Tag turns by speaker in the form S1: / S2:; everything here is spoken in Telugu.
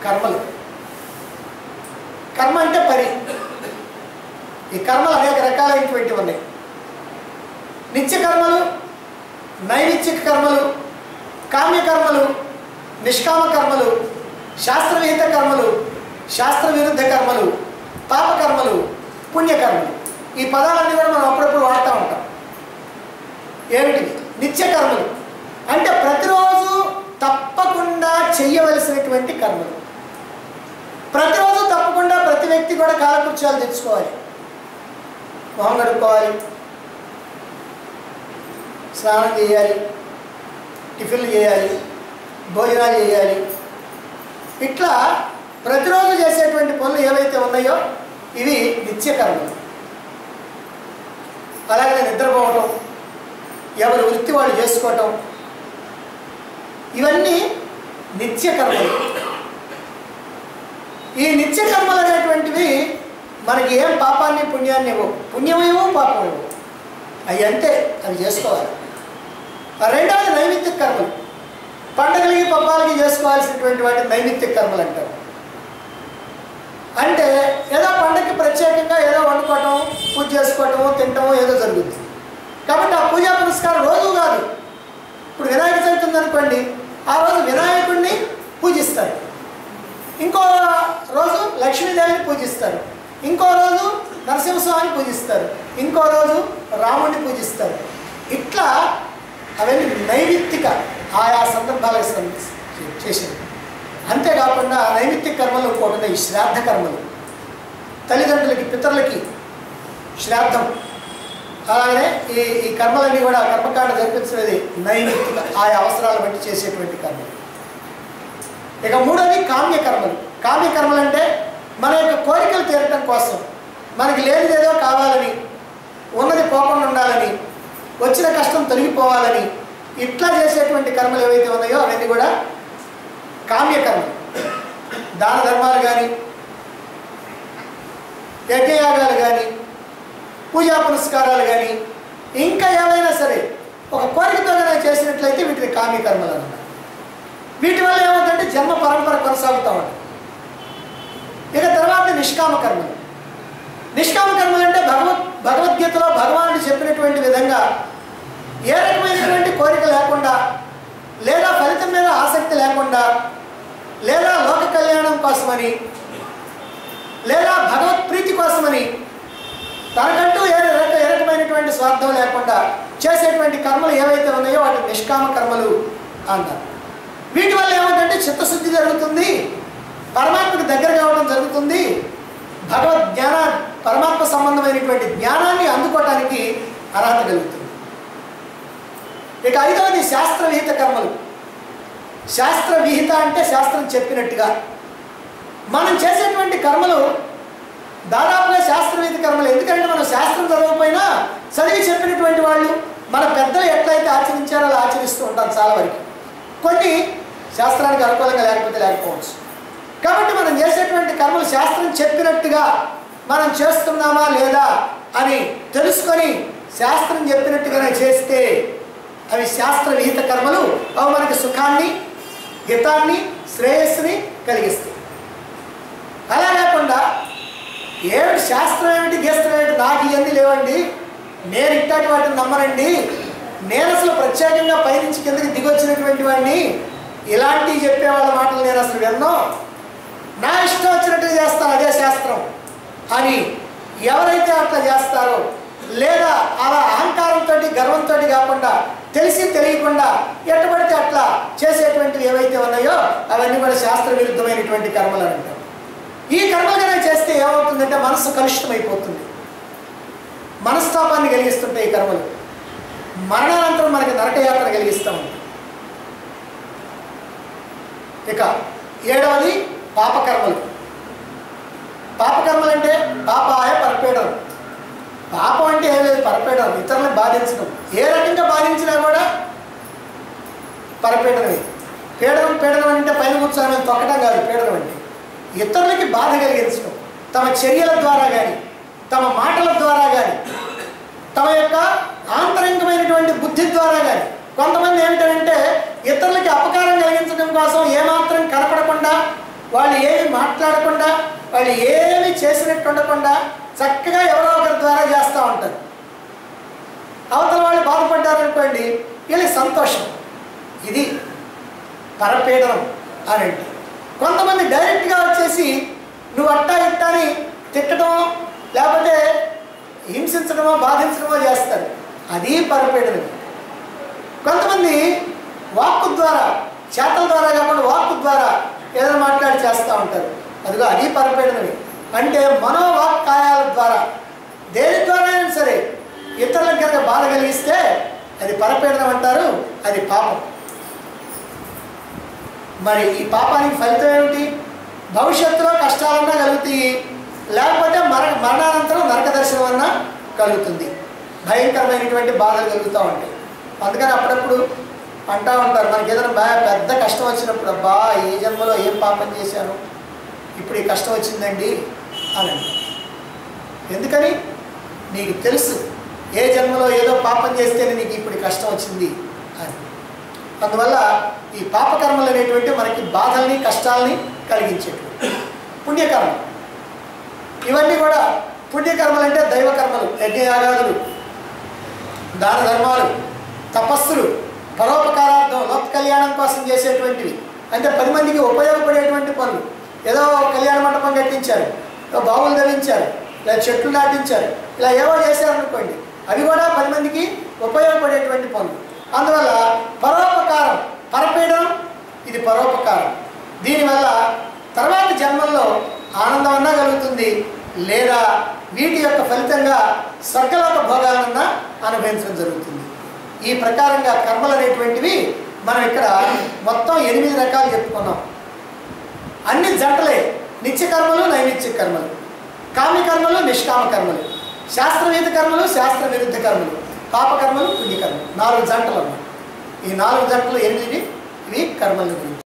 S1: కర్మలు కర్మ అంటే పని ఈ కర్మలు అనేక రకాలైనటువంటి ఉన్నాయి నిత్య కర్మలు నైమిత్తిక కర్మలు కామ్య కర్మలు నిష్కామ కర్మలు శాస్త్రవిహిత కర్మలు శాస్త్ర విరుద్ధ కర్మలు పాప కర్మలు పుణ్యకర్మలు ఈ పదాలన్నీ కూడా మనం అప్పుడప్పుడు వాడుతూ ఉంటాం ఏమిటి నిత్య కర్మలు అంటే ప్రతిరోజు తప్పకుండా చెయ్యవలసినటువంటి కర్మలు ప్రతిరోజు తప్పకుండా ప్రతి వ్యక్తి కూడా కాలకృత్యాలు తెచ్చుకోవాలి మొహం కడుక్కోవాలి స్నానం చేయాలి టిఫిన్లు చేయాలి భోజనాలు చేయాలి ఇట్లా ప్రతిరోజు చేసేటువంటి పనులు ఏవైతే ఉన్నాయో ఇవి నిత్యకర్మలు అలాగే నిద్రపోవటం ఎవరి వృత్తి వాళ్ళు చేసుకోవటం ఇవన్నీ నిత్యకర్మలు ఈ నిత్యకర్మలు అనేటువంటివి మనకి ఏం పాపాన్ని పుణ్యాన్ని ఇవ్వవు పుణ్యమేమో పాపమేమో అవి అంతే అవి చేసుకోవాలి ఆ రెండవది నైమిత్తిక కర్మలు పండగలకి పబ్బాలకి చేసుకోవాల్సినటువంటి వాటి నైమిత్తిక కర్మలు అంటారు అంటే ఏదో పండగకి ప్రత్యేకంగా ఏదో వండుకోవటం పూజ చేసుకోవటము తినటము ఏదో జరుగుతుంది కాబట్టి ఆ పూజా పురస్కారం రోజు కాదు ఇప్పుడు వినాయక చవితి ఉందనుకోండి ఆ రోజు వినాయకుడిని పూజిస్తారు ఇంకో రోజు లక్ష్మీదేవిని పూజిస్తారు ఇంకో రోజు నరసింహస్వామిని పూజిస్తారు ఇంకో రోజు రాముడిని పూజిస్తారు ఇట్లా అవన్నీ నైమిత్తిక ఆయా సందర్భాలకు సం- చేసేవి అంతేకాకుండా నైమిత్తిక కర్మలు ఇంకోటి ఉన్నాయి శ్రాద్ధ కర్మలు తల్లిదండ్రులకి పితరులకి శ్రాద్ధం అలాగే ఈ ఈ కర్మలన్నీ కూడా కర్మకాండ జరిపించినది నైమిత్తిక ఆయా అవసరాలు బట్టి చేసేటువంటి కర్మలు ఇక మూడోది కామ్య కర్మలు కామ్య కర్మలు అంటే మన యొక్క కోరికలు తీరటం కోసం మనకి లేనిదేదో కావాలని ఉన్నది పోకుండా ఉండాలని వచ్చిన కష్టం తొలగిపోవాలని ఇట్లా చేసేటువంటి కర్మలు ఏవైతే ఉన్నాయో అవన్నీ కూడా కామ్య కర్మలు దాన ధర్మాలు కానీ యజ్ఞయాగాలు కానీ పూజా పురస్కారాలు కానీ ఇంకా ఏవైనా సరే ఒక కోరికతో కనుక చేసినట్లయితే వీటిని కామ్య కర్మలు అన్నమాట వీటి వల్ల ఏమవుతుందంటే జన్మ పరంపర కొనసాగుతూ ఉంటుంది ఇక తర్వాత నిష్కామ కర్మలు నిష్కామ కర్మలు అంటే భగవద్ భగవద్గీతలో భగవానుడు చెప్పినటువంటి విధంగా ఏ రకమైనటువంటి కోరిక లేకుండా లేదా ఫలితం మీద ఆసక్తి లేకుండా లేదా లోక కళ్యాణం కోసమని లేదా భగవత్ ప్రీతి కోసమని తనకంటూ ఏ రక ఏ రకమైనటువంటి స్వార్థం లేకుండా చేసేటువంటి కర్మలు ఏవైతే ఉన్నాయో వాటి నిష్కామ కర్మలు అంటారు వీటి వల్ల ఏమవుతుందంటే చిత్తశుద్ధి జరుగుతుంది పరమాత్మకు దగ్గర కావడం జరుగుతుంది భగవద్ జ్ఞాన పరమాత్మ సంబంధమైనటువంటి జ్ఞానాన్ని అందుకోవటానికి అర్హత కలుగుతుంది ఇక ఐదవది శాస్త్ర విహిత కర్మలు శాస్త్ర విహిత అంటే శాస్త్రం చెప్పినట్టుగా మనం చేసేటువంటి కర్మలు దాదాపుగా శాస్త్ర విహిత కర్మలు ఎందుకంటే మనం శాస్త్రం చదవకపోయినా చదివి చెప్పినటువంటి వాళ్ళు మన పెద్దలు ఎట్లయితే ఆచరించారో అలా ఆచరిస్తూ ఉంటాం చాలా వరకు కొన్ని శాస్త్రానికి అనుకూలంగా లేకపోతే లేకపోవచ్చు కాబట్టి మనం చేసేటువంటి కర్మలు శాస్త్రం చెప్పినట్టుగా మనం చేస్తున్నామా లేదా అని తెలుసుకొని శాస్త్రం చెప్పినట్టుగానే చేస్తే అవి శాస్త్ర విహిత కర్మలు అవి మనకి సుఖాన్ని హితాన్ని శ్రేయస్సుని కలిగిస్తాయి అలా కాకుండా ఏమిటి శాస్త్రం ఏమిటి గీస్త్రం ఏమిటి నాకు ఇవన్నీ లేవండి నేను ఇట్లాంటి వాటిని నమ్మనండి నేను అసలు ప్రత్యేకంగా పైనుంచి కిందకి దిగొచ్చినటువంటి వాడిని ఇలాంటివి చెప్పే వాళ్ళ మాటలు నేను అసలు విన్నో నా ఇష్టం వచ్చినట్టుగా చేస్తాను అదే శాస్త్రం అని ఎవరైతే అట్లా చేస్తారో లేదా అలా అహంకారంతో గర్వంతో కాకుండా తెలిసి తెలియకుండా ఎట్టబడితే అట్లా చేసేటువంటివి ఏవైతే ఉన్నాయో అవన్నీ కూడా శాస్త్ర విరుద్ధమైనటువంటి కర్మలు అని అంటారు ఈ కర్మలు కనుక చేస్తే ఏమవుతుందంటే మనసు కలుషితమైపోతుంది మనస్తాపాన్ని కలిగిస్తుంటాయి ఈ కర్మలు మరణానంతరం మనకి నరకయాత్ర కలిగిస్తూ ఉంటాయి ఇక ఏడవది పాపకర్మలు పాపకర్మలు అంటే పాపాయ పరపేయడం పాపం అంటే ఏం లేదు పరపేయడం ఇతరులను బాధించడం ఏ రకంగా బాధించినా కూడా పరపీడనమే పీడనం పీడనం అంటే పైన కూర్చొని తొక్కడం కాదు పీడనం అంటే ఇతరులకి బాధ కలిగించడం తమ చర్యల ద్వారా కానీ తమ మాటల ద్వారా కానీ తమ యొక్క ఆంతరంగమైనటువంటి బుద్ధి ద్వారా కానీ కొంతమంది ఏమిటంటే ఇతరులకి అపకారం కలిగించడం కోసం ఏమాత్రం కనపడకుండా వాళ్ళు ఏమి మాట్లాడకుండా వాళ్ళు ఏమి చేసినట్టు ఉండకుండా చక్కగా ఎవరో ఒకరి ద్వారా చేస్తూ ఉంటారు అవతల వాళ్ళు బాధపడ్డారనుకోండి వీళ్ళకి సంతోషం ఇది పరపీడనం అని అంటే కొంతమంది డైరెక్ట్గా వచ్చేసి నువ్వు అట్టా ఇట్టా అని తిట్టడమో లేకపోతే హింసించడమో బాధించడమో చేస్తారు అది పరపీడనం కొంతమంది వాక్కు ద్వారా చేతల ద్వారా కాకుండా వాక్కు ద్వారా ఏదైనా మాట్లాడి చేస్తూ ఉంటారు అదిగో అది పరపీడనమే అంటే మనోవాక్కాయాల ద్వారా దేని ద్వారా అయినా సరే ఇతరులకు కనుక బాధ కలిగిస్తే అది పరపీడనం అంటారు అది పాపం మరి ఈ పాపానికి ఫలితం ఏమిటి భవిష్యత్తులో కష్టాలన్నా కలుగుతాయి లేకపోతే మర మరణానంతరం నరక దర్శనం అన్నా కలుగుతుంది భయంకరమైనటువంటి బాధలు కలుగుతూ ఉంటాయి అందుకని అప్పుడప్పుడు అంటూ ఉంటారు మనకి ఏదైనా బాగా పెద్ద కష్టం వచ్చినప్పుడు అబ్బా ఏ జన్మలో ఏం పాపం చేశాను ఇప్పుడు ఈ కష్టం వచ్చిందండి అని అంటారు. ఎందుకని నీకు తెలుసు ఏ జన్మలో ఏదో పాపం చేస్తేనే నీకు ఇప్పుడు ఈ కష్టం వచ్చింది అని అందువల్ల ఈ పాపకర్మలు అనేటువంటి మనకి బాధల్ని కష్టాలని కలిగించేటువంటి పుణ్యకర్మ ఇవన్నీ కూడా పుణ్యకర్మలు అంటే దైవకర్మలు యజ్ఞయాగాదులు దాన ధర్మాలు తపస్సులు పరోపకారార్థం లోక కళ్యాణం కోసం చేసేటువంటివి అంటే పది మందికి ఉపయోగపడేటువంటి పనులు ఏదో ఒక కళ్యాణ మండపం కట్టించారు ఏదో బావులు ధరించారు లేదా చెట్లు నాటించారు ఇలా ఏవో చేశారనుకోండి అవి కూడా పది మందికి ఉపయోగపడేటువంటి పనులు అందువల్ల పరోపకారం పరపీడనం ఇది పరోపకారం దీనివల్ల తర్వాత జన్మల్లో ఆనందం అన్నా కలుగుతుంది లేదా వీటి యొక్క ఫలితంగా స్వర్గలోక భోగాలన్నా అనుభవించడం జరుగుతుంది ఈ ప్రకారంగా కర్మలు అనేటువంటివి మనం ఇక్కడ మొత్తం ఎనిమిది రకాలు చెప్పుకున్నాం అన్ని జంటలే నిత్య కర్మలు నైమిత్య కర్మలు కామ్య కర్మలు నిష్కామ కర్మలు శాస్త్రవేద కర్మలు శాస్త్ర విరుద్ధ కర్మలు పాపకర్మలు పుణ్యకర్మలు నాలుగు జంటలు ఉన్నాయి ఈ నాలుగు జంటలు ఎనిమిది ఇవి కర్మల గురించి